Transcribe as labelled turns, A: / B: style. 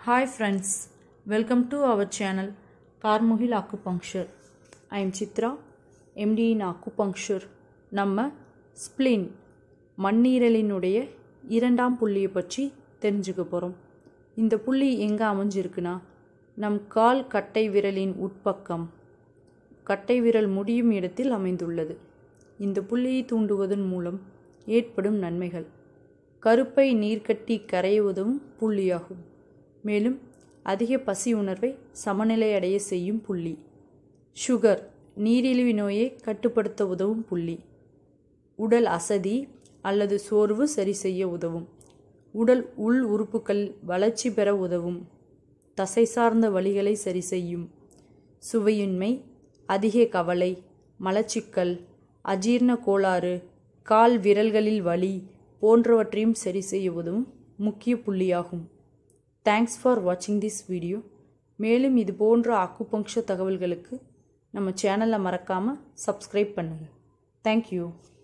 A: Hi friends, welcome to our channel Carmuhil Acupuncture. I am Chitra, MD in Acupuncture. நம்ம ஸ்ப்ளின் மண்ணீரலினுடைய இரண்டாம் புள்ளியை பற்றி தெரிஞ்சுக்க போகிறோம் இந்த புள்ளி எங்கே அமைஞ்சிருக்குன்னா நம் கால் கட்டை விரலின் உட்பக்கம் கட்டை விரல் முடியும் இடத்தில் அமைந்துள்ளது இந்த புள்ளியை தூண்டுவதன் மூலம் ஏற்படும் நன்மைகள் கருப்பை நீர்க்கட்டி கரைய உதவும் புள்ளியாகும் மேலும் அதிக பசி உணர்வை சமநிலையடைய செய்யும் புள்ளி சுகர் நீரிழிவு நோயை கட்டுப்படுத்த உதவும் புள்ளி உடல் அசதி அல்லது சோர்வு சரி செய்ய உதவும் உடல் உள் உறுப்புகள் வளர்ச்சி பெற உதவும் தசை சார்ந்த வலிகளை சரி செய்யும் சுவையின்மை அதிக கவலை மலச்சிக்கல் அஜீர்ண கோளாறு கால் விரல்களில் வலி போன்றவற்றையும் சரி செய்ய உதவும் முக்கிய புள்ளியாகும் தேங்க்ஸ் ஃபார் வாட்சிங் திஸ் வீடியோ மேலும் இது போன்ற அக்குபங்க்ஷ தகவல்களுக்கு நம்ம சேனலை மறக்காமல் சப்ஸ்கிரைப் பண்ணுங்கள் தேங்க்யூ